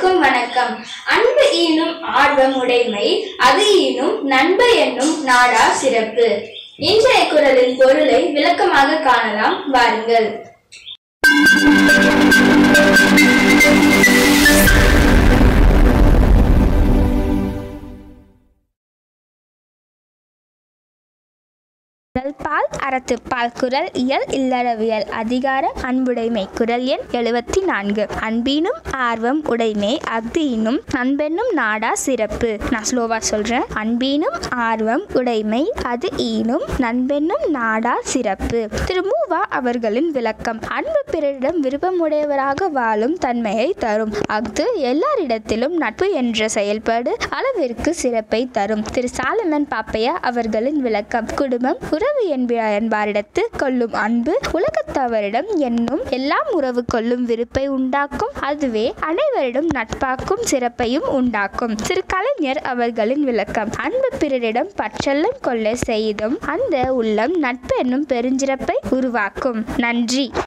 அனைவருக்கும் வணக்கம் அன்பு ஈனும் ஆர்வம் உடைமை அது ஈனும் நண்பு என்னும் நாடா சிறப்பு இன்றைய குரலின் பொருளை விளக்கமாக காணலாம் வாருங்கள் குரல் பால் அறத்துப்பால் குரல் இயல் இல்லறவியல் அதிகாரம் அன்புடைமை குரல் எண் எழுபத்தி நான்கு அன்பினும் ஆர்வம் உடைமை அஃதினும் அன்பென்னும் நாடா சிறப்பு நான் ஸ்லோவா சொல்றேன் அன்பினும் ஆர்வம் உடைமை அது ஈனும் நண்பென்னும் நாடா சிறப்பு திருமூவா அவர்களின் விளக்கம் அன்பு பிறரிடம் விருப்பமுடையவராக வாழும் தன்மையை தரும் அஃது எல்லாரிடத்திலும் நட்பு என்ற செயல்பாடு அளவிற்கு சிறப்பை தரும் திரு சாலமன் பாப்பையா அவர்களின் விளக்கம் குடும்பம் உறவு என்ப என்பாரிடத்து கொள்ளும் அன்பு உலகத்தவரிடம் என்னும் எல்லாம் உறவு கொள்ளும் விருப்பை உண்டாக்கும் அதுவே அனைவரிடம் நட்பாக்கும் சிறப்பையும் உண்டாக்கும் திரு கலைஞர் அவர்களின் விளக்கம் அன்பு பிறரிடம் பற்றெல்லாம் கொள்ள செய்தும் அந்த உள்ளம் நட்பு என்னும் பெருஞ்சிறப்பை உருவாக்கும் நன்றி